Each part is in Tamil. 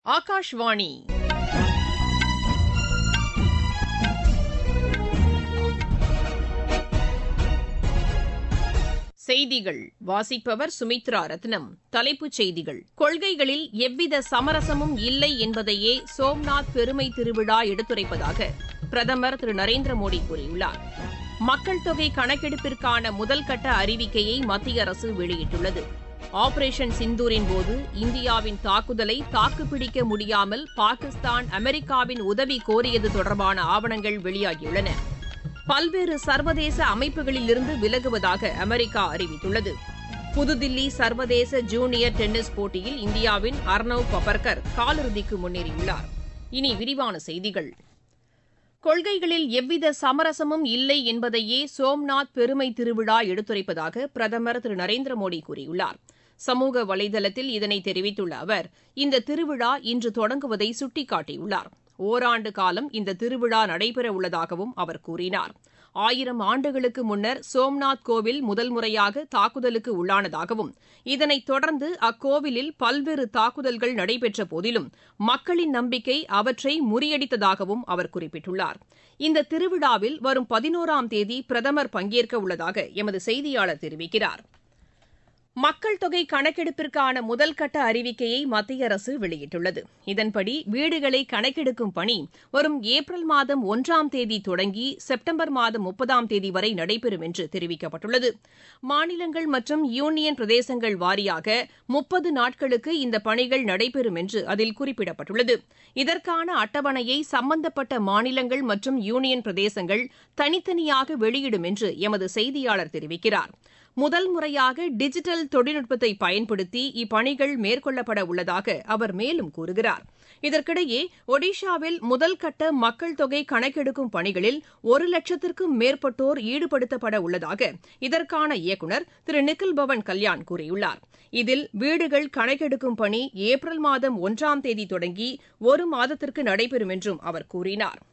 ஆகாஷ்வாணி செய்திகள் வாசிப்பவர் சுமித்ரா ரத்னம் தலைப்புச் செய்திகள் கொள்கைகளில் எவ்வித சமரசமும் இல்லை என்பதையே சோம்நாத் பெருமை திருவிழா எடுத்துரைப்பதாக பிரதமர் திரு நரேந்திர மோடி கூறியுள்ளார் மக்கள் தொகை கணக்கெடுப்பிற்கான முதல்கட்ட அறிவிக்கையை மத்திய அரசு வெளியிட்டுள்ளது ஆபரேஷன் சிந்தூரின் போது இந்தியாவின் தாக்குதலை தாக்குப்பிடிக்க முடியாமல் பாகிஸ்தான் அமெரிக்காவின் உதவி கோரியது தொடர்பான ஆவணங்கள் வெளியாகியுள்ளன பல்வேறு சர்வதேச அமைப்புகளிலிருந்து விலகுவதாக அமெரிக்கா அறிவித்துள்ளது புதுதில்லி சர்வதேச ஜூனியர் டென்னிஸ் போட்டியில் இந்தியாவின் அர்னவ் பபர்கர் காலிறுதிக்கு முன்னேறியுள்ளார் இனி விரிவான செய்திகள் கொள்கைகளில் எவ்வித சமரசமும் இல்லை என்பதையே சோம்நாத் பெருமை திருவிழா எடுத்துரைப்பதாக பிரதமர் திரு நரேந்திர மோடி கூறியுள்ளார் சமூக வலைதளத்தில் இதனை தெரிவித்துள்ள அவர் இந்த திருவிழா இன்று தொடங்குவதை சுட்டிக்காட்டியுள்ளார் ஓராண்டு காலம் இந்த திருவிழா நடைபெற உள்ளதாகவும் அவர் கூறினார் ஆயிரம் ஆண்டுகளுக்கு முன்னர் சோம்நாத் கோவில் முதல் முறையாக தாக்குதலுக்கு உள்ளானதாகவும் இதனைத் தொடர்ந்து அக்கோவிலில் பல்வேறு தாக்குதல்கள் நடைபெற்ற போதிலும் மக்களின் நம்பிக்கை அவற்றை முறியடித்ததாகவும் அவர் குறிப்பிட்டுள்ளார் இந்த திருவிழாவில் வரும் பதினோராம் தேதி பிரதமர் பங்கேற்க உள்ளதாக எமது செய்தியாளர் தெரிவிக்கிறார் மக்கள் தொகை கணக்கெடுப்பிற்கான முதல்கட்ட அறிவிக்கையை மத்திய அரசு வெளியிட்டுள்ளது இதன்படி வீடுகளை கணக்கெடுக்கும் பணி வரும் ஏப்ரல் மாதம் ஒன்றாம் தேதி தொடங்கி செப்டம்பர் மாதம் முப்பதாம் தேதி வரை நடைபெறும் என்று தெரிவிக்கப்பட்டுள்ளது மாநிலங்கள் மற்றும் யூனியன் பிரதேசங்கள் வாரியாக முப்பது நாட்களுக்கு இந்த பணிகள் நடைபெறும் என்று அதில் குறிப்பிடப்பட்டுள்ளது இதற்கான அட்டவணையை சம்பந்தப்பட்ட மாநிலங்கள் மற்றும் யூனியன் பிரதேசங்கள் தனித்தனியாக வெளியிடும் என்று எமது செய்தியாளர் தெரிவிக்கிறார் முதல் முறையாக டிஜிட்டல் தொழில்நுட்பத்தை பயன்படுத்தி இப்பணிகள் மேற்கொள்ளப்பட உள்ளதாக அவர் மேலும் கூறுகிறார் இதற்கிடையே ஒடிஷாவில் முதல்கட்ட மக்கள் தொகை கணக்கெடுக்கும் பணிகளில் ஒரு லட்சத்திற்கும் மேற்பட்டோர் ஈடுபடுத்தப்பட உள்ளதாக இதற்கான இயக்குநர் திரு நிக்கில் பவன் கல்யாண் கூறியுள்ளார் இதில் வீடுகள் கணக்கெடுக்கும் பணி ஏப்ரல் மாதம் ஒன்றாம் தேதி தொடங்கி ஒரு மாதத்திற்கு நடைபெறும் என்றும் அவர் கூறினார்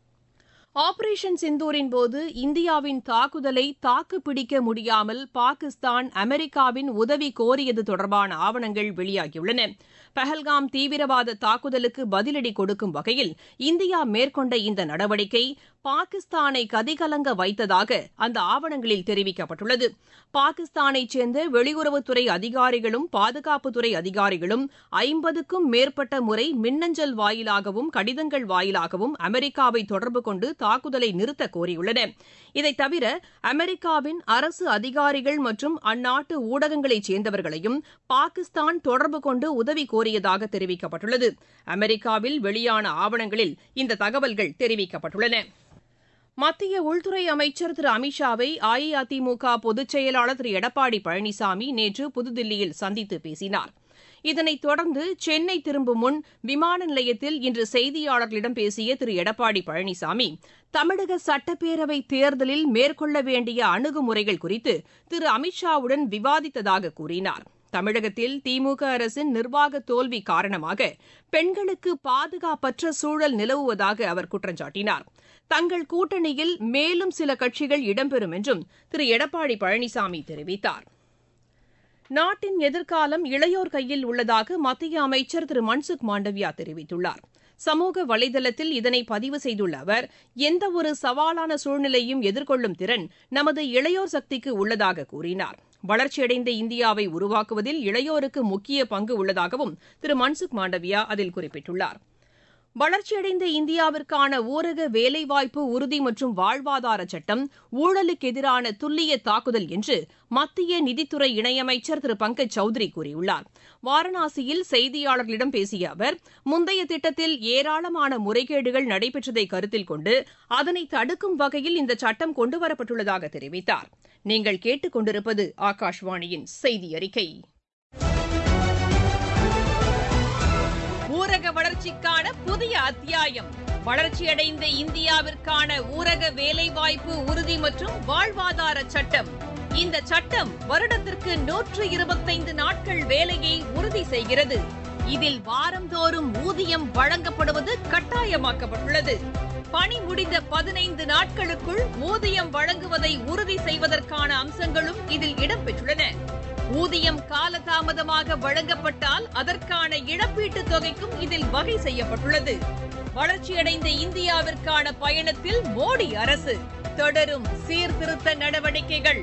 ஆபரேஷன் சிந்தூரின் போது இந்தியாவின் தாக்குதலை தாக்குப்பிடிக்க முடியாமல் பாகிஸ்தான் அமெரிக்காவின் உதவி கோரியது தொடர்பான ஆவணங்கள் வெளியாகியுள்ளன பஹல்காம் தீவிரவாத தாக்குதலுக்கு பதிலடி கொடுக்கும் வகையில் இந்தியா மேற்கொண்ட இந்த நடவடிக்கை பாகிஸ்தானை கதிகலங்க வைத்ததாக அந்த ஆவணங்களில் தெரிவிக்கப்பட்டுள்ளது பாகிஸ்தானைச் சேர்ந்த வெளியுறவுத்துறை அதிகாரிகளும் பாதுகாப்புத்துறை அதிகாரிகளும் ஐம்பதுக்கும் மேற்பட்ட முறை மின்னஞ்சல் வாயிலாகவும் கடிதங்கள் வாயிலாகவும் அமெரிக்காவை தொடர்பு கொண்டு தாக்குதலை நிறுத்த கோரியுள்ளன இதைத் தவிர அமெரிக்காவின் அரசு அதிகாரிகள் மற்றும் அந்நாட்டு ஊடகங்களைச் சேர்ந்தவர்களையும் பாகிஸ்தான் தொடர்பு கொண்டு உதவி கோரியதாக தெரிவிக்கப்பட்டுள்ளது அமெரிக்காவில் வெளியான ஆவணங்களில் இந்த தகவல்கள் தெரிவிக்கப்பட்டுள்ளன மத்திய உள்துறை அமைச்சர் திரு அமித்ஷாவை அஇஅதிமுக பொதுச் செயலாளர் திரு எடப்பாடி பழனிசாமி நேற்று புதுதில்லியில் சந்தித்து பேசினார் இதனைத் தொடர்ந்து சென்னை திரும்பும் முன் விமான நிலையத்தில் இன்று செய்தியாளர்களிடம் பேசிய திரு எடப்பாடி பழனிசாமி தமிழக சட்டப்பேரவை தேர்தலில் மேற்கொள்ள வேண்டிய அணுகுமுறைகள் குறித்து திரு அமித்ஷாவுடன் விவாதித்ததாக கூறினார் தமிழகத்தில் திமுக அரசின் நிர்வாக தோல்வி காரணமாக பெண்களுக்கு பாதுகாப்பற்ற சூழல் நிலவுவதாக அவர் குற்றம் சாட்டினார் தங்கள் கூட்டணியில் மேலும் சில கட்சிகள் இடம்பெறும் என்றும் திரு எடப்பாடி பழனிசாமி தெரிவித்தார் நாட்டின் எதிர்காலம் இளையோர் கையில் உள்ளதாக மத்திய அமைச்சர் திரு மன்சுக் மாண்டவியா தெரிவித்துள்ளார் சமூக வலைதளத்தில் இதனை பதிவு செய்துள்ள அவர் எந்தவொரு சவாலான சூழ்நிலையும் எதிர்கொள்ளும் திறன் நமது இளையோர் சக்திக்கு உள்ளதாக கூறினார் வளர்ச்சியடைந்த இந்தியாவை உருவாக்குவதில் இளையோருக்கு முக்கிய பங்கு உள்ளதாகவும் திரு மன்சுக் மாண்டவியா அதில் குறிப்பிட்டுள்ளார் வளர்ச்சியடைந்த இந்தியாவிற்கான ஊரக வேலைவாய்ப்பு உறுதி மற்றும் வாழ்வாதார சட்டம் ஊழலுக்கு எதிரான துல்லிய தாக்குதல் என்று மத்திய நிதித்துறை இணையமைச்சர் திரு பங்கஜ் சௌத்ரி கூறியுள்ளார் வாரணாசியில் செய்தியாளர்களிடம் பேசிய அவர் முந்தைய திட்டத்தில் ஏராளமான முறைகேடுகள் நடைபெற்றதை கருத்தில் கொண்டு அதனை தடுக்கும் வகையில் இந்த சட்டம் கொண்டுவரப்பட்டுள்ளதாக தெரிவித்தார் நீங்கள் கேட்டுக் கொண்டிருப்பது ஆகாஷ்வாணியின் செய்தி அறிக்கை ஊரக வளர்ச்சிக்கான புதிய அத்தியாயம் வளர்ச்சியடைந்த இந்தியாவிற்கான ஊரக வேலைவாய்ப்பு உறுதி மற்றும் வாழ்வாதார சட்டம் இந்த சட்டம் வருடத்திற்கு நூற்று இருபத்தைந்து நாட்கள் வேலையை உறுதி செய்கிறது இதில் வாரந்தோறும் ஊதியம் வழங்கப்படுவது கட்டாயமாக்கப்பட்டுள்ளது பணி முடிந்த பதினைந்து நாட்களுக்குள் ஊதியம் வழங்குவதை உறுதி செய்வதற்கான அம்சங்களும் இதில் இடம்பெற்றுள்ளன ஊதியம் காலதாமதமாக வழங்கப்பட்டால் அதற்கான இழப்பீட்டுத் தொகைக்கும் இதில் வகை செய்யப்பட்டுள்ளது வளர்ச்சியடைந்த இந்தியாவிற்கான பயணத்தில் மோடி அரசு தொடரும் சீர்திருத்த நடவடிக்கைகள்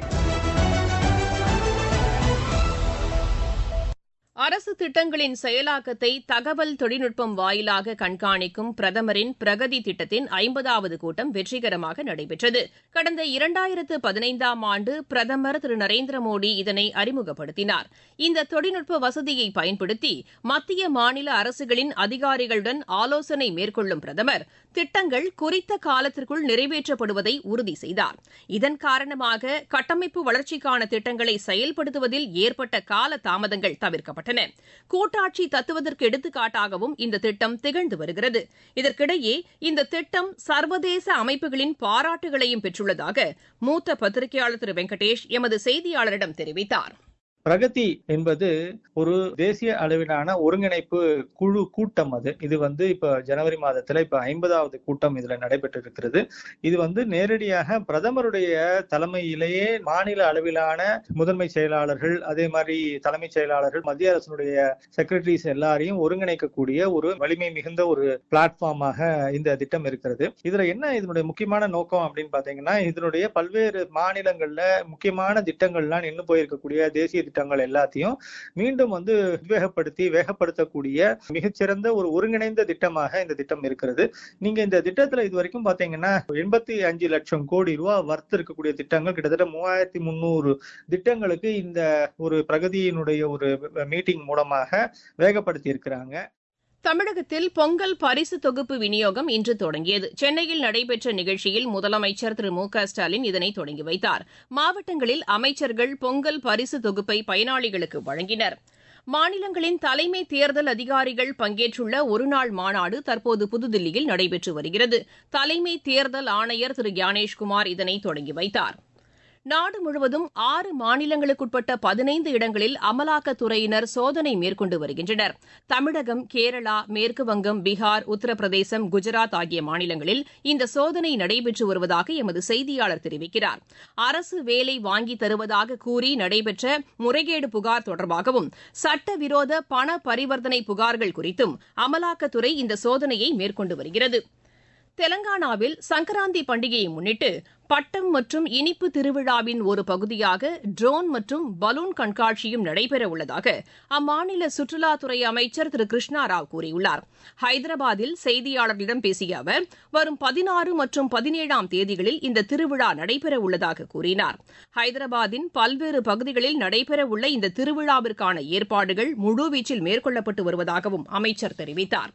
அரசு திட்டங்களின் செயலாக்கத்தை தகவல் தொழில்நுட்பம் வாயிலாக கண்காணிக்கும் பிரதமரின் பிரகதி திட்டத்தின் ஐம்பதாவது கூட்டம் வெற்றிகரமாக நடைபெற்றது கடந்த இரண்டாயிரத்து பதினைந்தாம் ஆண்டு பிரதமர் திரு நரேந்திர மோடி இதனை அறிமுகப்படுத்தினார் இந்த தொழில்நுட்ப வசதியை பயன்படுத்தி மத்திய மாநில அரசுகளின் அதிகாரிகளுடன் ஆலோசனை மேற்கொள்ளும் பிரதமர் திட்டங்கள் குறித்த காலத்திற்குள் நிறைவேற்றப்படுவதை உறுதி செய்தார் இதன் காரணமாக கட்டமைப்பு வளர்ச்சிக்கான திட்டங்களை செயல்படுத்துவதில் ஏற்பட்ட கால தாமதங்கள் தவிர்க்கப்பட்டன கூட்டாட்சி தத்துவதற்கு எடுத்துக்காட்டாகவும் இந்த திட்டம் திகழ்ந்து வருகிறது இதற்கிடையே இந்த திட்டம் சர்வதேச அமைப்புகளின் பாராட்டுகளையும் பெற்றுள்ளதாக மூத்த பத்திரிகையாளர் திரு வெங்கடேஷ் எமது செய்தியாளரிடம் தெரிவித்தார் பிரகதி என்பது ஒரு தேசிய அளவிலான ஒருங்கிணைப்பு குழு கூட்டம் அது இது வந்து இப்ப ஜனவரி மாதத்துல இப்ப ஐம்பதாவது கூட்டம் இதுல நடைபெற்று இருக்கிறது இது வந்து நேரடியாக பிரதமருடைய தலைமையிலேயே மாநில அளவிலான முதன்மை செயலாளர்கள் அதே மாதிரி தலைமைச் செயலாளர்கள் மத்திய அரசினுடைய செக்ரட்டரிஸ் எல்லாரையும் ஒருங்கிணைக்கக்கூடிய ஒரு வலிமை மிகுந்த ஒரு பிளாட்ஃபார்மாக இந்த திட்டம் இருக்கிறது இதுல என்ன இதனுடைய முக்கியமான நோக்கம் அப்படின்னு பாத்தீங்கன்னா இதனுடைய பல்வேறு மாநிலங்கள்ல முக்கியமான திட்டங்கள்லாம் நின்று போயிருக்கக்கூடிய தேசிய திட்டங்கள் எல்லாத்தையும் மீண்டும் வந்து உத்வேகப்படுத்தி வேகப்படுத்தக்கூடிய மிகச்சிறந்த ஒரு ஒருங்கிணைந்த திட்டமாக இந்த திட்டம் இருக்கிறது நீங்க இந்த திட்டத்துல இது வரைக்கும் பாத்தீங்கன்னா எண்பத்தி அஞ்சு லட்சம் கோடி ரூபாய் வர்த்து இருக்கக்கூடிய திட்டங்கள் கிட்டத்தட்ட மூவாயிரத்தி முந்நூறு திட்டங்களுக்கு இந்த ஒரு பிரகதியினுடைய ஒரு மீட்டிங் மூலமாக வேகப்படுத்தி இருக்கிறாங்க தமிழகத்தில் பொங்கல் பரிசு தொகுப்பு விநியோகம் இன்று தொடங்கியது சென்னையில் நடைபெற்ற நிகழ்ச்சியில் முதலமைச்சர் திரு மு க ஸ்டாலின் இதனை தொடங்கி வைத்தார் மாவட்டங்களில் அமைச்சர்கள் பொங்கல் பரிசு தொகுப்பை பயனாளிகளுக்கு வழங்கினர் மாநிலங்களின் தலைமை தேர்தல் அதிகாரிகள் பங்கேற்றுள்ள ஒருநாள் மாநாடு தற்போது புதுதில்லியில் நடைபெற்று வருகிறது தலைமை தேர்தல் ஆணையர் திரு ஞானேஷ்குமார் இதனை தொடங்கி வைத்தார் நாடு முழுவதும் ஆறு மாநிலங்களுக்குட்பட்ட பதினைந்து இடங்களில் அமலாக்கத்துறையினர் சோதனை மேற்கொண்டு வருகின்றனர் தமிழகம் கேரளா மேற்குவங்கம் பீகார் உத்தரப்பிரதேசம் குஜராத் ஆகிய மாநிலங்களில் இந்த சோதனை நடைபெற்று வருவதாக எமது செய்தியாளர் தெரிவிக்கிறார் அரசு வேலை வாங்கி தருவதாக கூறி நடைபெற்ற முறைகேடு புகார் தொடர்பாகவும் சட்டவிரோத பண பரிவர்த்தனை புகார்கள் குறித்தும் அமலாக்கத்துறை இந்த சோதனையை மேற்கொண்டு வருகிறது தெலங்கானாவில் சங்கராந்தி பண்டிகையை முன்னிட்டு பட்டம் மற்றும் இனிப்பு திருவிழாவின் ஒரு பகுதியாக ட்ரோன் மற்றும் பலூன் கண்காட்சியும் நடைபெற உள்ளதாக அம்மாநில சுற்றுலாத்துறை அமைச்சர் திரு கிருஷ்ணா ராவ் கூறியுள்ளார் ஹைதராபாத்தில் செய்தியாளர்களிடம் பேசிய அவர் வரும் பதினாறு மற்றும் பதினேழாம் தேதிகளில் இந்த திருவிழா நடைபெற உள்ளதாக கூறினார் ஹைதராபாத்தின் பல்வேறு பகுதிகளில் நடைபெறவுள்ள இந்த திருவிழாவிற்கான ஏற்பாடுகள் முழுவீச்சில் மேற்கொள்ளப்பட்டு வருவதாகவும் அமைச்சர் தெரிவித்தார்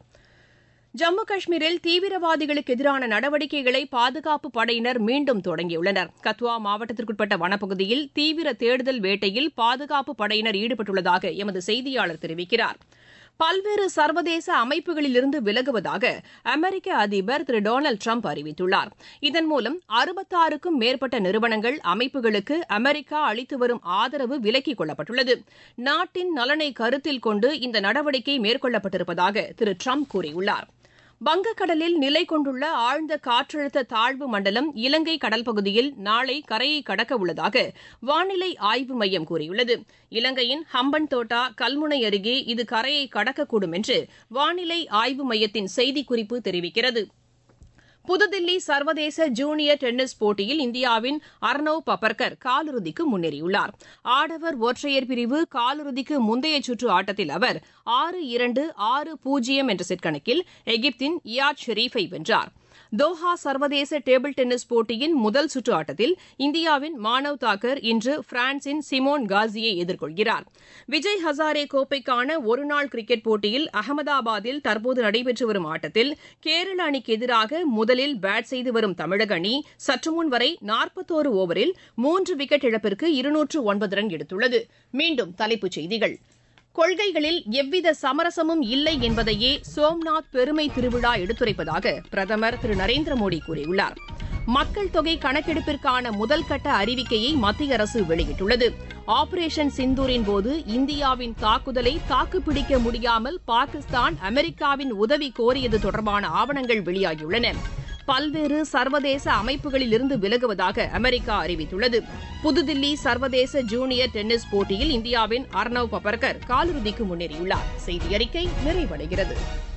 ஜம்மு காஷ்மீரில் தீவிரவாதிகளுக்கு எதிரான நடவடிக்கைகளை பாதுகாப்பு படையினர் மீண்டும் தொடங்கியுள்ளனர் கத்வா மாவட்டத்திற்குட்பட்ட வனப்பகுதியில் தீவிர தேடுதல் வேட்டையில் பாதுகாப்பு படையினர் ஈடுபட்டுள்ளதாக எமது செய்தியாளர் தெரிவிக்கிறார் பல்வேறு சர்வதேச அமைப்புகளிலிருந்து விலகுவதாக அமெரிக்க அதிபர் திரு டொனால்டு ட்ரம்ப் அறிவித்துள்ளார் இதன் மூலம் அறுபத்தாறுக்கும் மேற்பட்ட நிறுவனங்கள் அமைப்புகளுக்கு அமெரிக்கா அளித்து வரும் ஆதரவு விலக்கிக் கொள்ளப்பட்டுள்ளது நாட்டின் நலனை கருத்தில் கொண்டு இந்த நடவடிக்கை மேற்கொள்ளப்பட்டிருப்பதாக திரு ட்ரம்ப் கூறியுள்ளார் வங்கக்கடலில் நிலை கொண்டுள்ள ஆழ்ந்த காற்றழுத்த தாழ்வு மண்டலம் இலங்கை கடல் பகுதியில் நாளை கரையை கடக்க உள்ளதாக வானிலை ஆய்வு மையம் கூறியுள்ளது இலங்கையின் ஹம்பன் தோட்டா கல்முனை அருகே இது கரையை கடக்கக்கூடும் என்று வானிலை ஆய்வு மையத்தின் செய்திக்குறிப்பு தெரிவிக்கிறது புதுதில்லி சர்வதேச ஜூனியர் டென்னிஸ் போட்டியில் இந்தியாவின் அர்னவ் பப்பர்கர் காலிறுதிக்கு முன்னேறியுள்ளார் ஆடவர் ஒற்றையர் பிரிவு காலிறுதிக்கு முந்தைய சுற்று ஆட்டத்தில் அவர் ஆறு இரண்டு ஆறு பூஜ்ஜியம் என்ற செட் கணக்கில் எகிப்தின் இயாட் ஷெரீஃபை வென்றார் தோஹா சர்வதேச டேபிள் டென்னிஸ் போட்டியின் முதல் சுற்று ஆட்டத்தில் இந்தியாவின் மானவ் தாக்கர் இன்று பிரான்சின் சிமோன் காசியை எதிர்கொள்கிறார் விஜய் ஹசாரே கோப்பைக்கான ஒருநாள் கிரிக்கெட் போட்டியில் அகமதாபாத்தில் தற்போது நடைபெற்று வரும் ஆட்டத்தில் கேரள அணிக்கு எதிராக முதலில் பேட் செய்து வரும் தமிழக அணி சற்றுமுன் வரை நாற்பத்தோரு ஓவரில் மூன்று விக்கெட் இழப்பிற்கு இருநூற்று ஒன்பது ரன் எடுத்துள்ளது மீண்டும் தலைப்புச் செய்திகள் கொள்கைகளில் எவ்வித சமரசமும் இல்லை என்பதையே சோம்நாத் பெருமை திருவிழா எடுத்துரைப்பதாக பிரதமர் திரு நரேந்திர மோடி கூறியுள்ளார் மக்கள் தொகை கணக்கெடுப்பிற்கான முதல் கட்ட அறிவிக்கையை மத்திய அரசு வெளியிட்டுள்ளது ஆபரேஷன் சிந்தூரின் போது இந்தியாவின் தாக்குதலை தாக்குப்பிடிக்க முடியாமல் பாகிஸ்தான் அமெரிக்காவின் உதவி கோரியது தொடர்பான ஆவணங்கள் வெளியாகியுள்ளன பல்வேறு சர்வதேச அமைப்புகளில் இருந்து விலகுவதாக அமெரிக்கா அறிவித்துள்ளது புதுதில்லி சர்வதேச ஜூனியர் டென்னிஸ் போட்டியில் இந்தியாவின் அர்னவ் பபர்கர் காலிறுதிக்கு முன்னேறியுள்ளார் செய்தி அறிக்கை நிறைவடைகிறது